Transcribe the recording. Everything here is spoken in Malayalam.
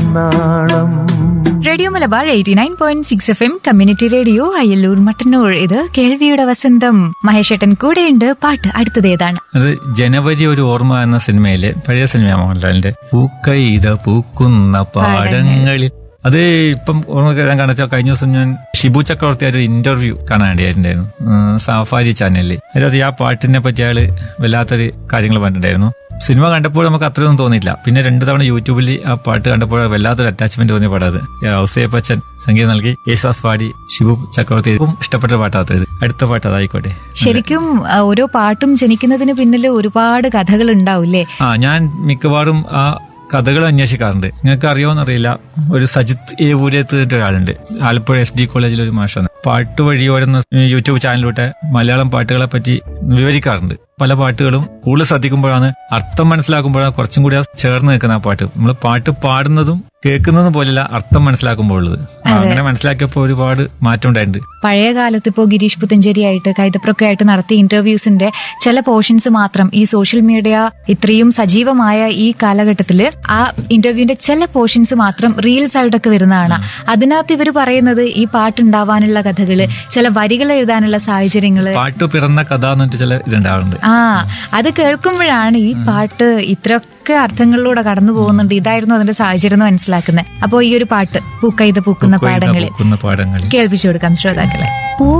നാളം radio Malabar eighty nine point six F M community radio Ayyallur Mattannur ഇത് കേൾവിയുടെ വസന്തം മഹേഷേട്ടൻ കൂടെയുണ്ട് പാട്ട് അടുത്തത് ഏതാണ് അത് ജനുവരി ഒരു ഓർമ്മ എന്ന സിനിമയിലെ പഴയ സിനിമയാണ് മോഹൻലാലിന്റെ പൂക്കൈത പൂക്കുന്ന പാടങ്ങളിൽ അത് ഇപ്പം ഓർമ്മ ഞാൻ കാണിച്ച കഴിഞ്ഞ ദിവസം ഞാൻ ഷിബു ചക്രവർത്തി ഒരു ഇന്റർവ്യൂ കാണാൻ വേണ്ടിയിട്ടുണ്ടായിരുന്നു ഉം, സാഫാരി ചാനലിൽ അതിനകത്ത് ആ പാട്ടിനെ പറ്റി അയാള് വല്ലാത്തൊരു കാര്യങ്ങൾ പറഞ്ഞിട്ടുണ്ടായിരുന്നു സിനിമ കണ്ടപ്പോൾ നമുക്ക് അത്രയൊന്നും തോന്നിയില്ല പിന്നെ രണ്ടു തവണ യൂട്യൂബിൽ ആ പാട്ട് കണ്ടപ്പോൾ വല്ലാത്തൊരു അറ്റാച്ച്മെന്റ് തോന്നിയ പാടാത് ഔസേപ്പ് അച്ഛൻ സംഗീതം നൽകി യേശുദാസ് പാടി ഷിബു ചക്രവർത്തി ഏറ്റവും ഇഷ്ടപ്പെട്ട പാട്ടാത്ത ഇത് അടുത്ത പാട്ട് അതായിക്കോട്ടെ ശരിക്കും ആ, ഓരോ പാട്ടും ജനിക്കുന്നതിന് പിന്നിൽ ഒരുപാട് കഥകൾ ഉണ്ടാവില്ലേ ആ ഞാൻ മിക്കവാറും ആ കഥകൾ അന്വേഷിക്കാറുണ്ട് നിങ്ങൾക്ക് അറിയോന്നറിയില്ല ഒരു സജിത് എ ഊരത്ത് ഒരാളുണ്ട് ആലപ്പുഴ എസ് ഡി കോളേജിൽ ഒരു മാഷാണ് പാട്ട് വഴിയോരെന്ന യൂട്യൂബ് ചാനലിലൂടെ മലയാളം പാട്ടുകളെ പറ്റി വിവരിക്കാറുണ്ട് പല പാട്ടുകളും കൂടുതൽ ശ്രദ്ധിക്കുമ്പോഴാണ് അർത്ഥം മനസ്സിലാക്കുമ്പോഴാണ് കുറച്ചും കൂടി ആ ചേർന്ന് നിൽക്കുന്ന ആ പാട്ട് നമ്മൾ പാട്ട് പാടുന്നതും കേൾക്കുന്നതും പോലെയല്ല അർത്ഥം മനസ്സിലാക്കുമ്പോൾ ഉള്ളത് ആ, അങ്ങനെ മനസ്സിലാക്കിയപ്പോൾ ഒരുപാട് മാറ്റം ഉണ്ടായിട്ടുണ്ട് പഴയ കാലത്ത് ഇപ്പോൾ ഗിരീഷ് പുത്തഞ്ചേരി ആയിട്ട് കൈതപ്രൊക്കെ ആയിട്ട് നടത്തിയ ഇന്റർവ്യൂസിന്റെ ചില പോർഷൻസ് മാത്രം ഈ സോഷ്യൽ മീഡിയ ഇത്രയും സജീവമായ ഈ കാലഘട്ടത്തിൽ ആ ഇന്റർവ്യൂവിന്റെ ചില പോർഷൻസ് മാത്രം റീൽസ് ആയിട്ടൊക്കെ വരുന്നതാണ് അതിനകത്ത് ഇവർ പറയുന്നത് ഈ പാട്ടുണ്ടാവാനുള്ള കഥകള് ചില വരികൾ എഴുതാനുള്ള സാഹചര്യങ്ങള് പാട്ട് പിറന്ന കഥ എന്ന് പറഞ്ഞിട്ട് ചില ഇതുണ്ടാവാറുണ്ട് ആ അത് കേൾക്കുമ്പോഴാണ് ഈ പാട്ട് ഇത്രയൊക്കെ അർത്ഥങ്ങളിലൂടെ കടന്നു പോകുന്നുണ്ട് ഇതായിരുന്നു അതിന്റെ സാഹചര്യം എന്ന് മനസ്സിലാക്കുന്നത് അപ്പോൾ ഈ ഒരു പാട്ട് പൂക്കൈത് പൂക്കുന്ന കൊയ്ത പാടങ്ങളിൽ പൂക്കുന്ന പാടങ്ങളിൽ കേൾപ്പിച്ചു കൊടുക്കാം ശ്രോതാക്കളെ